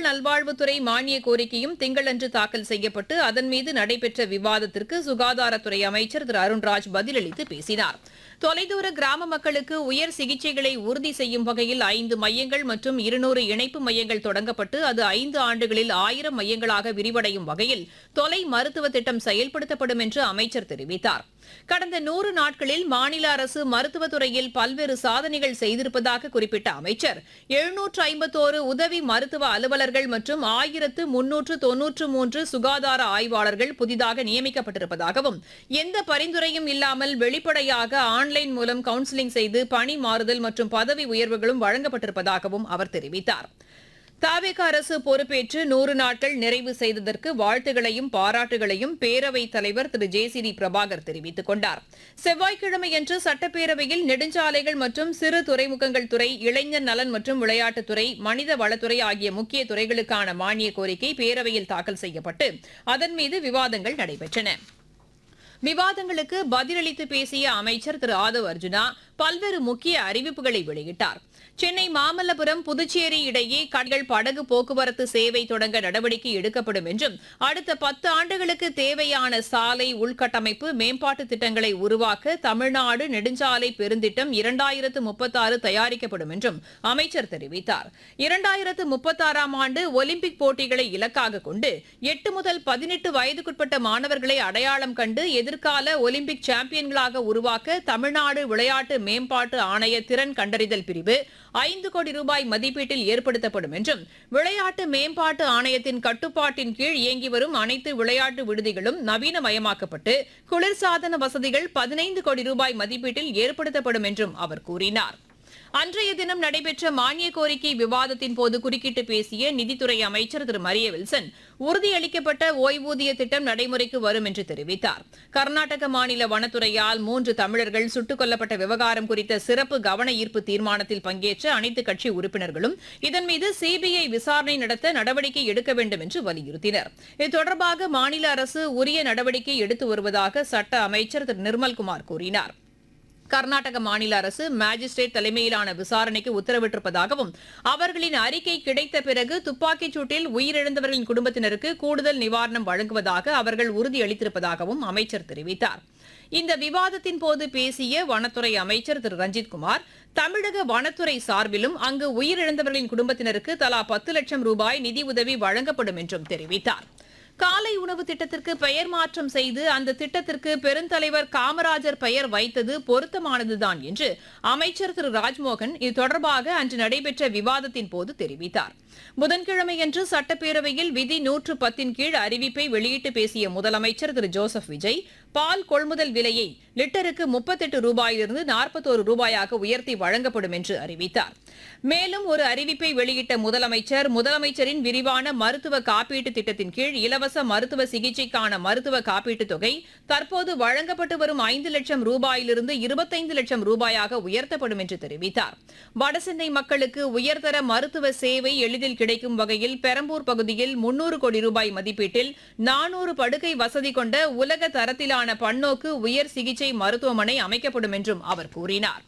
நல்வாழ்வுத்துறை மானிய கோரிக்கையும் திங்களன்று தாக்கல் செய்யப்பட்டு அதன் மீது நடைபெற்ற விவாதத்திற்கு சுகாதாரத்துறை அமைச்சர் திரு அருண்ராஜ் பதிலளித்து பேசினார் தொலைதூர கிராம மக்களுக்கு உயர் சிகிச்சைகளை உறுதி செய்யும் வகையில் ஐந்து மையங்கள் மற்றும் இருநூறு இணைப்பு மையங்கள் தொடங்கப்பட்டு அது ஐந்து ஆண்டுகளில் ஆயிரம் மையங்களாக விரிவடையும் வகையில் தொலை மருத்துவ திட்டம் செயல்படுத்தப்படும் என்று அமைச்சர் தெரிவித்தார் கடந்த நூறு நாட்களில் மாநில அரசு மருத்துவத்துறையில் பல்வேறு சாதனைகள் செய்திருப்பதாக குறிப்பிட்ட அமைச்சர் எழுநூற்று ஐம்பத்தோரு உதவி மருத்துவ அலுவலர்கள் மற்றும் ஆயிரத்து முன்னூற்று தொன்னூற்று மூன்று சுகாதார ஆய்வாளர்கள் புதிதாக நியமிக்கப்பட்டிருப்பதாகவும் எந்த பரிந்துரையும் இல்லாமல் வெளிப்படையாக ஆன்லைன் மூலம் கவுன்சிலிங் செய்து பணி மாறுதல் மற்றும் பதவி உயர்வுகளும் வழங்கப்பட்டிருப்பதாகவும் அவர் தெரிவித்தார் தாவேக அரசு பொறுப்பேற்று நூறு நாட்கள் நிறைவு செய்ததற்கு வாழ்த்துகளையும் பாராட்டுகளையும் பேரவைத் தலைவர் திரு ஜே சி டி பிரபாகர் தெரிவித்துக் கொண்டார் செவ்வாய்க்கிழமையன்று சட்டப்பேரவையில் நெடுஞ்சாலைகள் மற்றும் சிறு துறைமுகங்கள் துறை இளைஞர் நலன் மற்றும் விளையாட்டுத்துறை மனித வளத்துறை ஆகிய முக்கிய துறைகளுக்கான மானிய கோரிக்கை பேரவையில் தாக்கல் செய்யப்பட்டு அதன் மீது விவாதங்கள் நடைபெற்றன விவாதங்களுக்கு பதிலளித்து பேசிய அமைச்சர் திரு ஆதவ் அர்ஜுனா பல்வேறு முக்கிய அறிவிப்புகளை வெளியிட்டார் சென்னை மாமல்லபுரம் புதுச்சேரி இடையே கடல் படகு போக்குவரத்து சேவை தொடங்க நடவடிக்கை எடுக்கப்படும் என்றும் அடுத்த பத்து ஆண்டுகளுக்கு தேவையான சாலை உள்கட்டமைப்பு மேம்பாட்டு திட்டங்களை உருவாக்க தமிழ்நாடு நெடுஞ்சாலை பெருந்திட்டம் இரண்டாயிரத்து முப்பத்தாறு தயாரிக்கப்படும் என்றும் அமைச்சர் தெரிவித்தார் இரண்டாயிரத்து முப்பத்தாறாம் ஆண்டு ஒலிம்பிக் போட்டிகளை இலக்காக கொண்டு எட்டு முதல் பதினெட்டு வயதுக்குட்பட்ட மாணவர்களை அடையாளம் கண்டு எதிர்கால ஒலிம்பிக் சாம்பியன்களாக உருவாக்க தமிழ்நாடு விளையாட்டு மேம்பாட்டு ஆணைய திறன் கண்டறிதல் பிரிவு ஐந்து கோடி ரூபாய் மதிப்பீட்டில் ஏற்படுத்தப்படும் என்றும் விளையாட்டு மேம்பாட்டு ஆணையத்தின் கட்டுப்பாட்டின் கீழ் இயங்கி வரும் அனைத்து விளையாட்டு விடுதிகளும் நவீனமயமாக்கப்பட்டு குளிர்சாதன வசதிகள் பதினைந்து கோடி ரூபாய் மதிப்பீட்டில் ஏற்படுத்தப்படும் என்றும் அவர் கூறினார் அன்றைய தினம் நடைபெற்ற மானிய கோரிக்கை விவாதத்தின் போது குறுக்கிட்டு பேசிய நிதித்துறை அமைச்சர் திரு மரிய வில்சன் உறுதியளிக்கப்பட்ட ஓய்வூதிய திட்டம் நடைமுறைக்கு வரும் என்று தெரிவித்தார் கர்நாடக மாநில வனத்துறையால் மூன்று தமிழர்கள் சுட்டுக் கொல்லப்பட்ட விவகாரம் குறித்த சிறப்பு கவன ஈர்ப்பு தீர்மானத்தில் பங்கேற்ற அனைத்து கட்சி உறுப்பினர்களும் இதன் மீது சிபிஐ விசாரணை நடத்த நடவடிக்கை எடுக்க வேண்டும் என்று வலியுறுத்தினர் இது தொடர்பாக மாநில அரசு உரிய நடவடிக்கை எடுத்து வருவதாக சட்ட அமைச்சர் திரு நிர்மல்குமார் கூறினார் கர்நாடக மாநில அரசு மாஜிஸ்ட்ரேட் தலைமையிலான விசாரணைக்கு உத்தரவிட்டிருப்பதாகவும் அவர்களின் அறிக்கை கிடைத்த பிறகு துப்பாக்கிச் சூட்டில் உயிரிழந்தவர்களின் குடும்பத்தினருக்கு கூடுதல் நிவாரணம் வழங்குவதாக அவர்கள் உறுதியளித்திருப்பதாகவும் அமைச்சர் தெரிவித்தார் இந்த விவாதத்தின் போது பேசிய வனத்துறை அமைச்சர் திரு ரஞ்சித் குமார் தமிழக வனத்துறை சார்பிலும் அங்கு உயிரிழந்தவர்களின் குடும்பத்தினருக்கு தலா பத்து லட்சம் ரூபாய் நிதியுதவி வழங்கப்படும் என்றும் தெரிவித்தார் காலை உணவு திட்டத்திற்கு பெயர் மாற்றம் செய்து அந்த திட்டத்திற்கு பெருந்தலைவர் காமராஜர் பெயர் வைத்தது பொருத்தமானதுதான் என்று அமைச்சர் திரு ராஜ்மோகன் இது தொடர்பாக அன்று நடைபெற்ற விவாதத்தின் போது தெரிவித்தார் புதன்கிழமையன்று சட்டப்பேரவையில் விதி நூற்று பத்தின் கீழ் அறிவிப்பை வெளியிட்டு பேசிய முதலமைச்சர் திரு ஜோசப் விஜய் பால் கொள்முதல் விலையை லிட்டருக்கு முப்பத்தெட்டு ரூபாயிலிருந்து நாற்பத்தோரு ரூபாயாக உயர்த்தி வழங்கப்படும் என்று அறிவித்தார் மேலும் ஒரு அறிவிப்பை வெளியிட்ட முதலமைச்சர் முதலமைச்சரின் விரிவான மருத்துவ காப்பீட்டு திட்டத்தின் கீழ் இலவச மருத்துவ சிகிச்சைக்கான மருத்துவ காப்பீட்டுத் தொகை தற்போது வழங்கப்பட்டு வரும் ஐந்து லட்சம் ரூபாயிலிருந்து இருபத்தைந்து லட்சம் ரூபாயாக உயர்த்தப்படும் என்று தெரிவித்தார் வடசென்னை மக்களுக்கு உயர்தர மருத்துவ சேவை எளிதில் கிடைக்கும் வகையில் பெரம்பூர் பகுதியில் முன்னூறு கோடி ரூபாய் மதிப்பீட்டில் நானூறு படுக்கை வசதி கொண்ட உலக தரத்திலான பன்னோக்கு உயர் சிகிச்சை மருத்துவமனை அமைக்கப்படும் என்றும் அவர் கூறினார்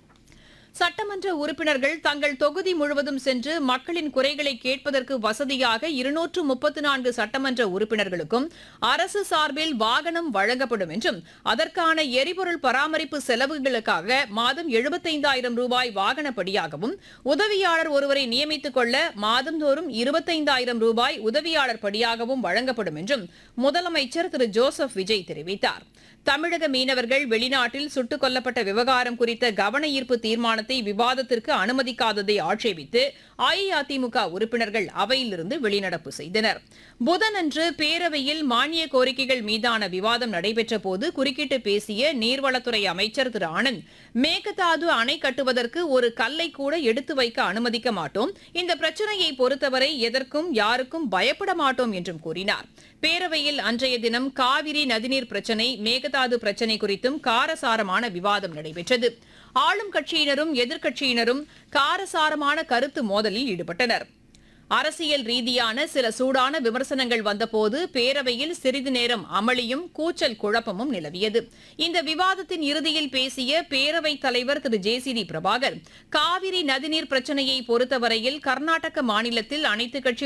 சட்டமன்ற உறுப்பினர்கள் தங்கள் தொகுதி முழுவதும் சென்று மக்களின் குறைகளை கேட்பதற்கு வசதியாக இருநூற்று முப்பத்து நான்கு சட்டமன்ற உறுப்பினர்களுக்கும் அரசு சார்பில் வாகனம் வழங்கப்படும் என்றும் அதற்கான எரிபொருள் பராமரிப்பு செலவுகளுக்காக மாதம் எழுபத்தைந்தாயிரம் ரூபாய் வாகனப்படியாகவும் உதவியாளர் ஒருவரை நியமித்துக் கொள்ள மாதந்தோறும் இருபத்தைந்தாயிரம் ரூபாய் உதவியாளர் படியாகவும் வழங்கப்படும் என்றும் முதலமைச்சர் திரு ஜோசப் விஜய் தெரிவித்தார் தமிழக மீனவர்கள் வெளிநாட்டில் சுட்டுக் கொல்லப்பட்ட விவகாரம் குறித்த கவன ஈர்ப்பு தீர்மானத்தை விவாதத்திற்கு அனுமதிக்காததை ஆட்சேபித்து அஇஅதிமுக உறுப்பினர்கள் அவையிலிருந்து வெளிநடப்பு செய்தனர் புதனன்று பேரவையில் மானிய கோரிக்கைகள் மீதான விவாதம் நடைபெற்ற போது குறுக்கிட்டு பேசிய நீர்வளத்துறை அமைச்சர் திரு ஆனந்த் மேகதாது அணை கட்டுவதற்கு ஒரு கல்லை கூட எடுத்து வைக்க அனுமதிக்க மாட்டோம் இந்த பிரச்சனையை பொறுத்தவரை எதற்கும் யாருக்கும் பயப்பட மாட்டோம் என்றும் கூறினார் பேரவையில் அன்றைய தினம் காவிரி நதிநீர் பிரச்சினை மேகதாது பிரச்சினை குறித்தும் காரசாரமான விவாதம் நடைபெற்றது ஆளும் கட்சியினரும் எதிர்க்கட்சியினரும் காரசாரமான கருத்து மோதலில் ஈடுபட்டனர் அரசியல் ரீதியான சில சூடான விமர்சனங்கள் வந்தபோது பேரவையில் சிறிது நேரம் அமளியும் கூச்சல் குழப்பமும் நிலவியது இந்த விவாதத்தின் இறுதியில் பேசிய பேரவைத் தலைவர் திரு J C D Prabhakar Kaveri நதிநீர் பிரச்சினையை பொறுத்தவரையில் கர்நாடக மாநிலத்தில் அனைத்துக் கட்சி